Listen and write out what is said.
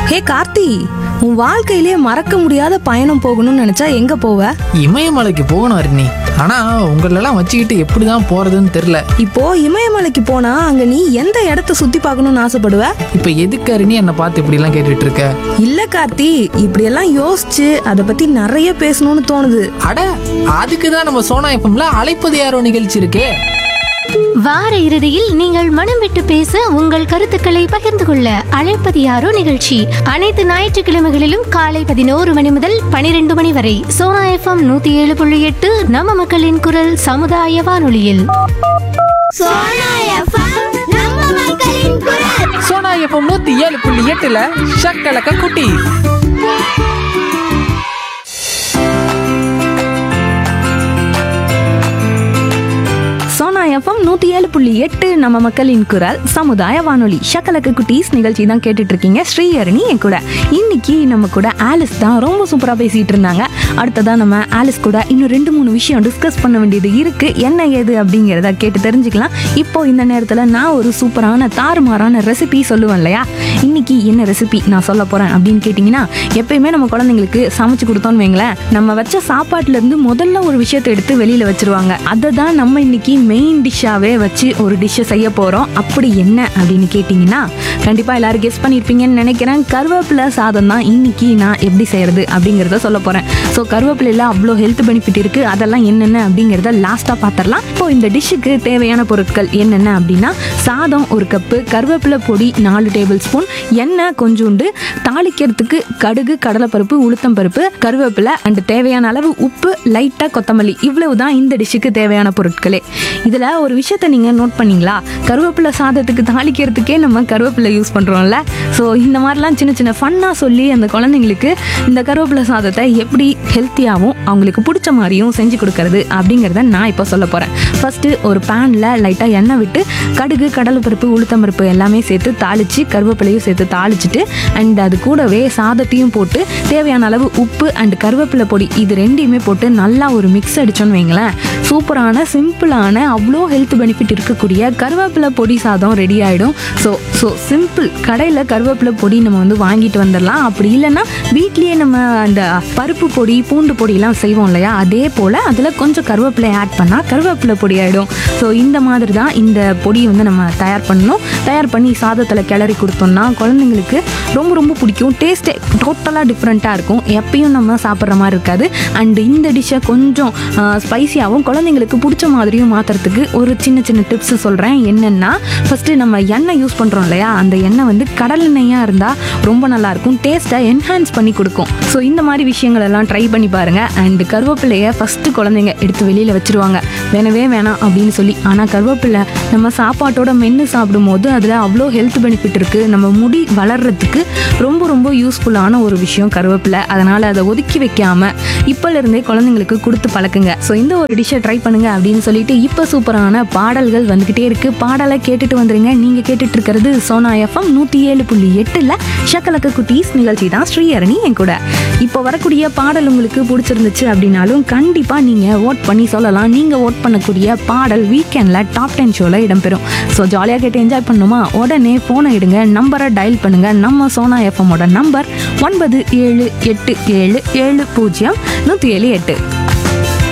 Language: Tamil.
ஹே கார்த்தி உன் வாழ்க்கையிலே மறக்க முடியாத பயணம் போகணும்னு நினைச்சா எங்க போவ இமயமலைக்கு போகணும் அருணி ஆனா உங்களெல்லாம் வச்சுக்கிட்டு எப்படிதான் போறதுன்னு தெரியல இப்போ இமயமலைக்கு போனா அங்க நீ எந்த இடத்த சுத்தி பார்க்கணும்னு ஆசைப்படுவ இப்ப எதுக்கு அருணி என்னை பார்த்து இப்படி எல்லாம் கேட்டுட்டு இருக்க இல்ல கார்த்தி இப்படியெல்லாம் யோசிச்சு அதை பத்தி நிறைய பேசணும்னு தோணுது அட அதுக்கு தான் நம்ம சோனா எஃப்எம்ல அழைப்பது யாரோ நிகழ்ச்சி இருக்கே வார இறுதியில் நீங்கள் மனம் விட்டு பேச உங்கள் கருத்துக்களை பகிர்ந்து கொள்ள அழைப்பது யாரோ நிகழ்ச்சி அனைத்து ஞாயிற்றுக்கிழமைகளிலும் காலை பதினோரு மணி முதல் பனிரெண்டு மணி வரை சோனா எஃப்எம் நூத்தி ஏழு புள்ளி எட்டு நம்ம மக்களின் குரல் சமுதாய வானொலியில் சோனா எஃப்எம் நம்ம மக்களின் குரல் சோனா எஃப்எம் நூத்தி ஏழு புள்ளி எட்டுல ஷக்கலக்க குட்டி சோனா எஃப்எம் நூத்தி ஏழு புள்ளி எட்டு நம்ம மக்களின் குரல் சமுதாய வானொலி ஷக்கலக்கு குட்டீஸ் நிகழ்ச்சி தான் கேட்டுட்டு இருக்கீங்க ஸ்ரீஹரணி என் கூட இன்னைக்கு நம்ம கூட ஆலிஸ் தான் ரொம்ப சூப்பரா பேசிட்டு இருந்தாங்க அடுத்ததா நம்ம ஆலிஸ் கூட இன்னும் ரெண்டு மூணு விஷயம் டிஸ்கஸ் பண்ண வேண்டியது இருக்கு என்ன ஏது அப்படிங்கிறத கேட்டு தெரிஞ்சுக்கலாம் இப்போ இந்த நேரத்துல நான் ஒரு சூப்பரான தாறுமாறான ரெசிபி சொல்லுவேன் இல்லையா இன்னைக்கு என்ன ரெசிபி நான் சொல்ல போறேன் அப்படின்னு கேட்டிங்கன்னா எப்பயுமே நம்ம குழந்தைங்களுக்கு சமைச்சு கொடுத்தோம்னு வைங்களேன் நம்ம வச்ச சாப்பாட்டுல இருந்து முதல்ல ஒரு விஷயத்தை எடுத்து வெளியில வச்சிருவாங்க அதை தான் நம்ம இன்னைக்கு மெயின் டிஷ்ஷாவே வச்சு ஒரு டிஷ்ஷை செய்ய போறோம் அப்படி என்ன அப்படின்னு கேட்டிங்கன்னா கண்டிப்பா எல்லாரும் கெஸ் பண்ணியிருப்பீங்கன்னு நினைக்கிறேன் கருவேப்பிலை சாதம் தான் இன்னைக்கு நான் எப்படி செய்யறது அப்படிங்கிறத சொல்ல போறேன் ஸோ கருவேப்பிலையில அவ்வளோ ஹெல்த் பெனிஃபிட் இருக்கு அதெல்லாம் என்னென்ன அப்படிங்கிறத லாஸ்டா பார்த்துடலாம் இப்போ இந்த டிஷ்ஷுக்கு தேவையான பொருட்கள் என்னென்ன அப்படின்னா சாதம் ஒரு கப்பு கருவேப்பிலை பொடி நாலு டேபிள் ஸ்பூன் எண்ணெய் கொஞ்சோண்டு தாளிக்கிறதுக்கு கடுகு கடலைப்பருப்பு உளுத்தம் பருப்பு கருவேப்பிலை அண்ட் தேவையான அளவு உப்பு லைட்டாக கொத்தமல்லி இவ்வளவு தான் இந்த டிஷ்ஷுக்கு தேவையான பொருட்களே இதில் ஒரு விஷயத்த நீங்கள் நோட் பண்ணீங்களா கருவேப்பிலை சாதத்துக்கு தாளிக்கிறதுக்கே நம்ம கருவேப்பிலை யூஸ் பண்ணுறோம்ல ஸோ இந்த மாதிரிலாம் சின்ன சின்ன ஃபன்னாக சொல்லி அந்த குழந்தைங்களுக்கு இந்த கருவேப்பிலை சாதத்தை எப்படி ஹெல்த்தியாகவும் அவங்களுக்கு பிடிச்ச மாதிரியும் செஞ்சு கொடுக்கறது அப்படிங்கிறத நான் இப்போ சொல்ல போகிறேன் ஃபஸ்ட்டு ஒரு பேனில் லைட்டாக எண்ணெய் விட்டு கடுகு கடலைப்பருப்பு உளுத்தம்பருப்பு எல்லாமே சேர்த்து தாளித்து கருவேப்பிலையும் சேர்த்து தாளிச்சிட்டு அண்ட் அது கூடவே சாதத்தையும் போட்டு தேவையான அளவு உப்பு அண்ட் கருவேப்பிலை பொடி இது ரெண்டையுமே போட்டு நல்லா ஒரு மிக்ஸ் அடிச்சோன்னு வைங்களேன் சூப்பரான சிம்பிளான அவ்வளோ ஹெல்த் பெனிஃபிட் இருக்கக்கூடிய கருவேப்பிலை பொடி சாதம் ரெடி ஆகிடும் ஸோ ஸோ சிம்பிள் கடையில் கருவேப்பிலை பொடி நம்ம வந்து வாங்கிட்டு வந்துடலாம் அப்படி இல்லைன்னா வீட்லேயே நம்ம அந்த பருப்பு பொடி பூண்டு பொடியெல்லாம் செய்வோம் இல்லையா அதே போல் அதில் கொஞ்சம் கருவேப்பிலை ஆட் பண்ணால் கருவேப்பிலை பொடி ஆகிடும் ஸோ இந்த மாதிரி தான் இந்த பொடியை வந்து நம்ம தயார் பண்ணணும் தயார் பண்ணி சாதத்தில் கிளறி கொடுத்தோம்னா குழந்தைங்களுக்கு ரொம்ப ரொம்ப பிடிக்கும் டேஸ்ட்டே டோட்டலாக டிஃப்ரெண்ட்டாக இருக்கும் எப்பயும் நம்ம சாப்பிட்ற மாதிரி இருக்காது அண்ட் இந்த டிஷ்ஷை கொஞ்சம் ஸ்பைசியாகவும் குழந்தைங்களுக்கு பிடிச்ச மாதிரியும் மாற்றுறதுக்கு ஒரு சின்ன சின்ன டிப்ஸ் சொல்கிறேன் என்னென்னா ஃபஸ்ட்டு நம்ம எண்ணெய் யூஸ் பண்ணுறோம் இல்லையா அந்த எண்ணெய் வந்து கடல் எண்ணெயாக இருந்தால் ரொம்ப நல்லாயிருக்கும் டேஸ்ட்டை என்ஹான்ஸ் பண்ணி கொடுக்கும் ஸோ இந்த மாதிரி விஷயங்கள் எல்லாம் ட்ரை பண்ணி பாருங்கள் அண்ட் கருவேப்பிலையை ஃபஸ்ட்டு குழந்தைங்க எடுத்து வெளியில் வச்சிருவாங்க வேணவே வேணாம் அப்படின்னு சொல்லி ஆனால் கருவேப்பிலை நம்ம சாப்பாட்டோட மென்று சாப்பிடும்போது அதில் அவ்வளோ ஹெல்த் பெனிஃபிட் இருக்குது நம்ம முடி வளர்றதுக்கு ரொம்ப ரொம்ப யூஸ்ஃபுல்லான ஒரு விஷயம் கருவேப்பிலை அதனால் அதை ஒதுக்கி வைக்காம இப்போலேருந்தே குழந்தைங்களுக்கு கொடுத்து பழக்குங்க ஸோ இந்த ஒரு டிஷ்ஷை ட்ரை பண்ணுங்க அப்படின்னு சொல்லிட்டு இப்போ சூப்பரான பாடல்கள் வந்துக்கிட்டே இருக்கு பாடலை கேட்டுட்டு வந்துருங்க நீங்கள் கேட்டுட்டு இருக்கிறது சோனா எஃப்எம் நூற்றி ஏழு புள்ளி எட்டில் ஷக்கலக்க குட்டீஸ் நிகழ்ச்சி தான் ஸ்ரீஹரணி என் கூட இப்போ வரக்கூடிய பாடல் உங்களுக்கு பிடிச்சிருந்துச்சு அப்படின்னாலும் கண்டிப்பாக நீங்கள் ஓட் பண்ணி சொல்லலாம் நீங்கள் ஓட் பண்ணக்கூடிய பாடல் வீக்கெண்டில் டாப் டென் ஷோவில் இடம்பெறும் ஸோ ஜாலியாக கேட்டு என்ஜாய் பண்ணுமா உடனே ஃபோனை எடுங்க நம்பரை டயல் பண்ணுங்க நம்ம சோனா எஃப்எம்மோட நம்பர் ஒன்பது ஏழு எட்டு ஏழு ஏழு பூஜ்ஜியம் நூற்றி ஏழு எட்டு